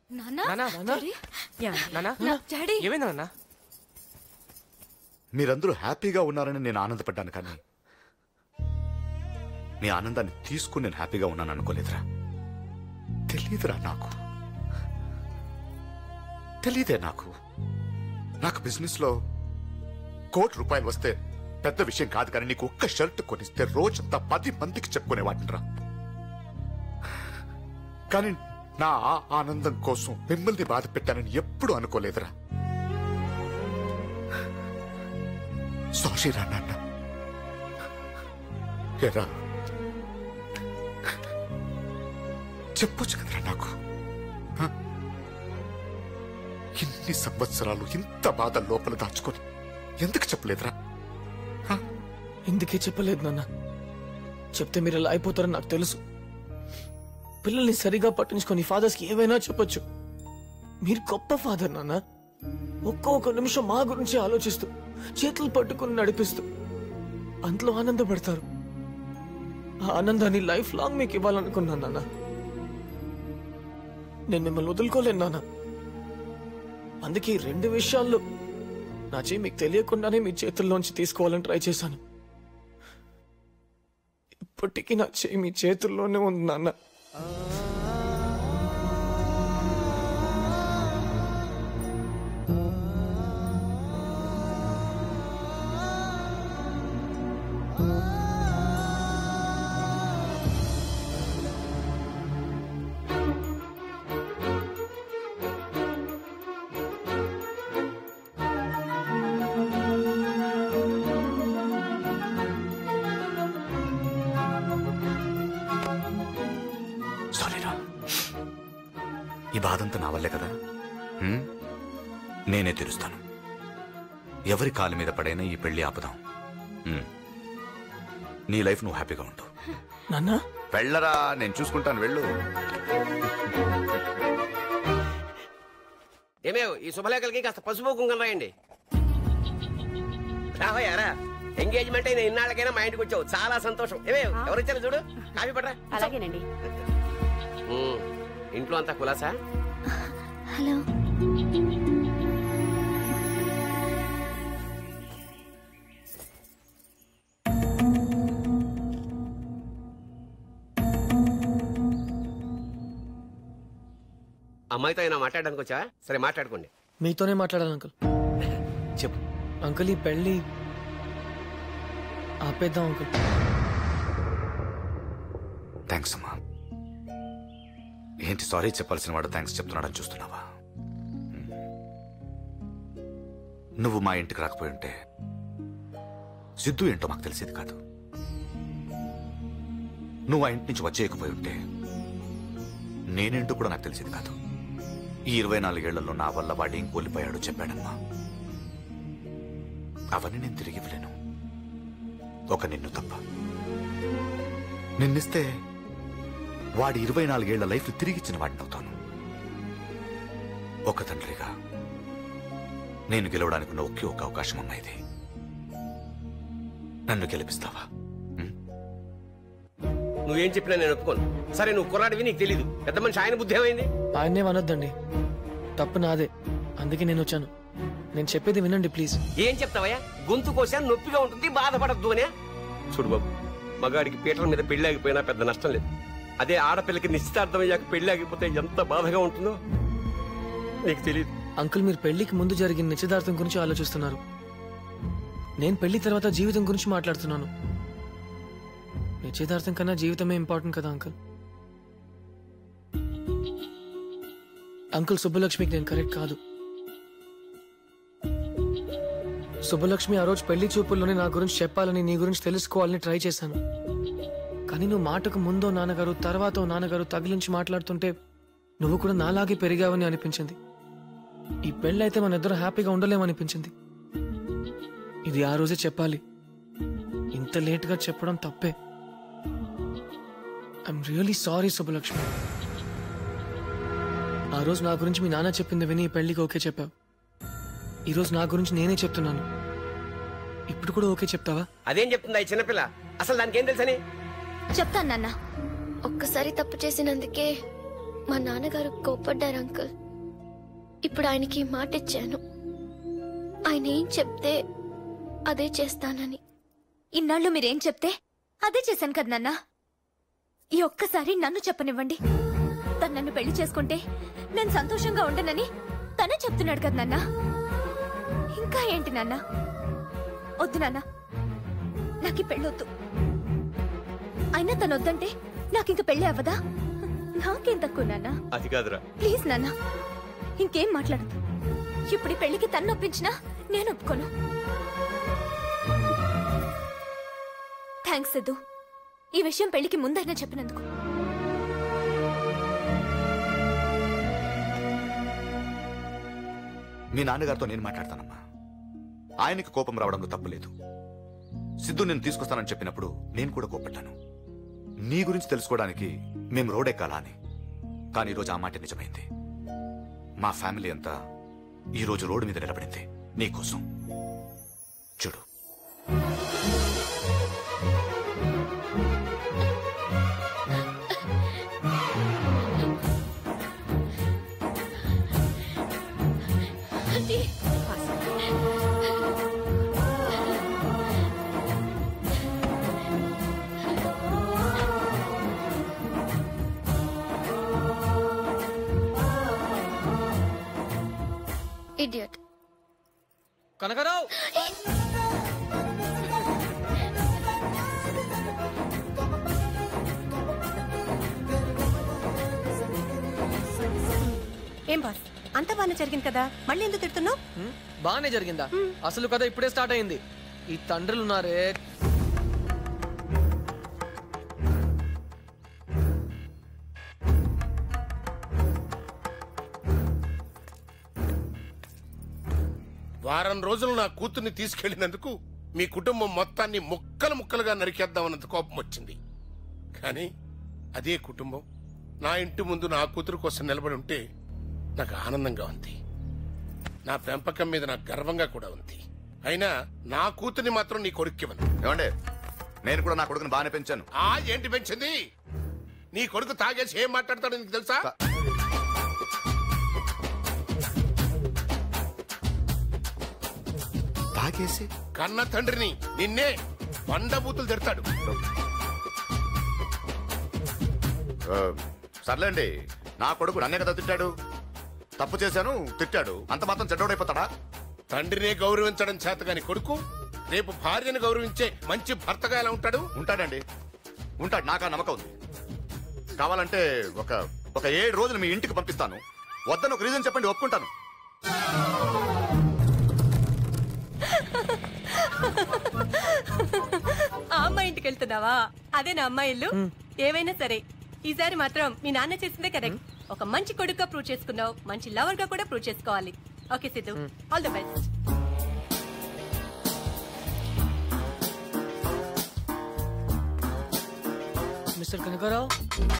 నానా నానా డాడీ నానా డాడీ ఏమైంది నాన్న మీరందరూ హ్యాపీగా ఉన్నారని నేను ఆనందపడ్డాను కానీ మీ ఆనందాన్ని తీసుకుని నేను హ్యాపీగా ఉన్నాను అనుకోలేదురా తెలియదురా నాకు తెలీదే నాకు నాకు బిజినెస్ లో కోటి రూపాయలు వస్తే పెద్ద విషయం కాదు కానీ నీకు ఒక్క షర్ట్ కొనిస్తే రోజంతా పది మందికి చెప్పుకునేవాడిరా కానీ నా ఆ ఆనందం కోసం మిమ్మల్ని బాధ పెట్టానని ఎప్పుడు అనుకోలేదురా సారీ రా నాన్న ఎరా చెప్పొచ్చు కదరా నాకు హ? ఇన్ని సంవత్సరాలు ఇంత బాధ లోపల దాచుకొని ఎందుకు చెప్పలేదురా ఎందుకే చెప్పలేదు నాన్న చెప్తే మీరు ఇలా అయిపోతారని నాకు తెలుసు పిల్లల్ని సరిగా పట్టించుకొని ఫాదర్స్ కి ఏవైనా చెప్పొచ్చు మీరు గొప్ప ఫాదర్ నాన్న ఒక్క ఒక్క నిమిషం మా గురించి ఆలోచిస్తూ చేతులు పట్టుకుని నడిపిస్తూ అంతలో ఆనందపడతారు ఆ ఆనందాన్ని లైఫ్ లాంగ్ మీకు ఇవ్వాలనుకున్నాను నాన్న నేను మిమ్మల్ని వదులుకోలేను నాన్న అందుకే ఈ రెండు విషయాల్లో నా చేయి మీకు తెలియకుండానే మీ చేతుల్లోంచి తీసుకోవాలని ట్రై చేశాను ఇప్పటికీ నా చేయి మీ చేతుల్లోనే ఉంది నాన్న సారీరా ఈ బాధంతా నా వల్లే కదా హ్మ్? నేనే తెలుస్తాను ఎవరి కాలు మీద పడైనా ఈ పెళ్లి ఆపుదాం హ్మ్. నీ లైఫ్ నువ్వు హ్యాపీగా ఉండు నాన్న వెళ్ళరా నేను చూసుకుంటాను వెళ్ళు ఏమేవ్ ఈ శుభలేఖలకి కాస్త పసుపు కుంకుమ రాయండి రావయ్యారా ఎంగేజ్మెంట్ అయిన ఇన్నాళ్ళకైనా మా ఇంటికి వచ్చావు చాలా సంతోషం ఏమే ఎవరు వచ్చారు చూడు కాఫీ పడరా అలాగేనండి ఉమ్, ఇంట్లో అంతా కులాసా హలో అమ్మాయితో అయినా మాట్లాడడానికి వచ్చా సరే మాట్లాడుకోండి మీతోనే మాట్లాడాలి అంకుల్ చెప్పు అంకుల్ ఈ పెళ్లి ఆపేద్దాం అంకుల్ థ్యాంక్స్ అమ్మా ఏంటి సారీ చెప్పాల్సిన వాడు థ్యాంక్స్ చెప్తున్నాడని చూస్తున్నావా హ్మ్. నువ్వు మా ఇంటికి రాకపోయి ఉంటే సిద్ధు ఏంటో మాకు తెలిసేది కాదు నువ్వు ఆ ఇంటి నుంచి వచ్చేయకపోయి ఉంటే నేనేంటో కూడా నాకు తెలిసేది కాదు ఈ ఇరవై నాలుగేళ్లలో నా వల్ల వాడు ఏం కోల్పోయాడో చెప్పాడమ్మా అవన్నీ నేను తిరిగి ఇవ్వలేను ఒక నిన్ను తప్ప నిన్నిస్తే వాడి ఇరవై నాలుగేళ్ల లైఫ్ తిరిగిచ్చిన వాడిని అవుతాను ఒక తండ్రిగా నేను గెలవడానికి ఉన్న ఒకే ఒక అవకాశం అమ్మా ఇది నన్ను గెలిపిస్తావా నువ్వేం చెప్పినా నేను ఒప్పుకోను సరే నువ్వు కుర్రాడివి నీకు తెలీదు పెద్ద మనిషి ఆయన బుద్ధి ఏమైంది ఆయన్నే అనొద్దండి తప్పు నాదే అందుకే నేను వచ్చాను నేను చెప్పేది వినండి ప్లీజ్ ఏం చెప్తావయ్యా గొంతు కోసా నొప్పిగా ఉంటుంది బాధపడద్దు అనే చూడు బాబు మగాడికి పీటల మీద పెళ్లి ఆగిపోయినా పెద్ద నష్టం లేదు అదే ఆడపిల్లకి నిశ్చితార్థం అయ్యాక పెళ్లి ఆగిపోతే ఎంత బాధగా ఉంటుందో నీకు తెలియదు అంకుల్ మీరు పెళ్లికి ముందు జరిగిన నిశ్చితార్థం గురించి ఆలోచిస్తున్నారు నేను పెళ్లి తర్వాత జీవితం గురించి మాట్లాడుతున్నాను నిశ్చితార్థం కన్నా జీవితమే ఇంపార్టెంట్ కదా అంకుల్ అంకుల్ సుబ్బలక్ష్మికి నేను కరెక్ట్ కాదు సుబ్బలక్ష్మి ఆ రోజు పెళ్లి చూపుల్లోనే నా గురించి చెప్పాలని నీ గురించి తెలుసుకోవాలని ట్రై చేశాను కానీ నువ్వు మాటకు ముందో నాన్నగారు తర్వాతో నాన్నగారు తగిలించి మాట్లాడుతుంటే నువ్వు కూడా నాలాగే పెరిగావని అనిపించింది ఈ పెళ్ళైతే మన ఇద్దరు హ్యాపీగా ఉండలేమనిపించింది ఇది ఆ రోజే చెప్పాలి ఇంత లేట్గా చెప్పడం తప్పే ఐఎమ్ రియలీ సారీ సుబ్బలక్ష్మి ఆ రోజు నా గురించి మీ నాన్న చెప్పింది విని ఈ పెళ్లికి ఓకే చెప్పావు ఈ రోజు నా గురించి నేనే చెప్తున్నాను ఇప్పుడు కూడా ఓకే చెప్తావా అదేం చెప్తుందా ఈ చిన్నపిల్ల అసలు దానికి ఏం తెలుసని చెప్తాను నాన్న ఒక్కసారి తప్పు చేసినందుకే మా నాన్నగారు కోపడ్డారు అంకుల్ ఇప్పుడు ఆయనకి మాట ఇచ్చాను ఆయన ఏం చెప్తే అదే చేస్తానని ఇన్నాళ్ళు మీరేం చెప్తే అదే చేశాను కదా నాన్న ఈ ఒక్కసారి నన్ను చెప్పనివ్వండి తను నన్ను పెళ్లి చేసుకుంటే నేను సంతోషంగా ఉండనని తనే చెప్తున్నాడు కదా నాన్న ఇంకా ఏంటి నాన్న వద్దు నాన్న నాకు ఈ పెళ్ళొద్దు అయినా తను వద్దంటే నాకు ఇంక పెళ్లి అవ్వదా నాకేం తక్కువ నాన్న అది కాదురా ప్లీజ్ నాన్న ఇంకేం మాట్లాడదు ఇప్పుడు ఈ పెళ్లికి తన్ను ఒప్పించినా నేను ఒప్పుకోను థ్యాంక్స్ సిద్ధు ఈ విషయం పెళ్లికి ముందైనా చెప్పినందుకు మీ నాన్నగారితో నేను మాట్లాడతానమ్మా ఆయనకి కోపం రావడంలో తప్పులేదు సిద్ధు నేను తీసుకొస్తానని చెప్పినప్పుడు నేను కూడా కోపడ్డాను నీ గురించి తెలుసుకోవడానికి మేము రోడ్ ఎక్కాలా అని కానీ ఈరోజు ఆ మాట నిజమైంది మా ఫ్యామిలీ అంతా ఈ రోజు రోడ్డు మీద నిలబడింది నీకోసం చూడు ఇడియట్ కనకరావు ఏం బాస్ అంత బాగానే జరిగింది కదా మళ్ళీ ఎందుకు తిడుతున్నావు హ్మ్? బాగానే జరిగిందా అసలు కథ ఇప్పుడే స్టార్ట్ అయింది ఈ తండ్రులు ఉన్నారే వారం రోజులు నా కూతుర్ని తీసుకెళ్లినందుకు మీ కుటుంబం మొత్తాన్ని ముక్కలు ముక్కలుగా నరికేద్దామన్నంత కోపం వచ్చింది కానీ అదే కుటుంబం నా ఇంటి ముందు నా కూతురు కోసం నిలబడి ఉంటే నాకు ఆనందంగా ఉంది నా పెంపకం మీద నాకు గర్వంగా కూడా ఉంది అయినా నా కూతుర్ని మాత్రం నీ కొడుక్కివను ఏమండే నేను కూడా నా కొడుకుని బాగానే పెంచాను ఆ ఏంటి పెంచింది నీ కొడుకు తాగేసి ఏం మాట్లాడతాడో నీకు తెలుసా తాగేసి కన్న తండ్రిని నిన్నే బండబూతులు తిడతాడు ఆ, సర్లేండి నా కొడుకు నన్నే కదా తిట్టాడు తప్పు చేశాను తిట్టాడు అంత మాత్రం చెడ్డోడైపోతాడా తండ్రినే గౌరవించడం చేతగాని కొడుకు రేపు భార్యను గౌరవించే మంచి భర్తగా ఎలా ఉంటాడు ఉంటాడండి ఉంటాడు నాకు ఆ నమ్మకం ఉంది కావాలంటే ఒక ఒక ఏడు రోజులు మీ ఇంటికి పంపిస్తాను వద్దని ఒక రీజన్ చెప్పండి ఒప్పుకుంటాను ఆ అమ్మాయి ఇంటికి వెళ్తున్నావా అదే నా అమ్మాయి ఇల్లు ఏవైనా సరే ఈసారి మాత్రం మీ నాన్న చేసిందే కరెక్ట్ ఒక మంచి కొడుకుగా ప్రూవ్ చేసుకున్నావు మంచి లవర్ గా కూడా ప్రూవ్ చేసుకోవాలి okay Siddhu all the best Mister Kanaka Rao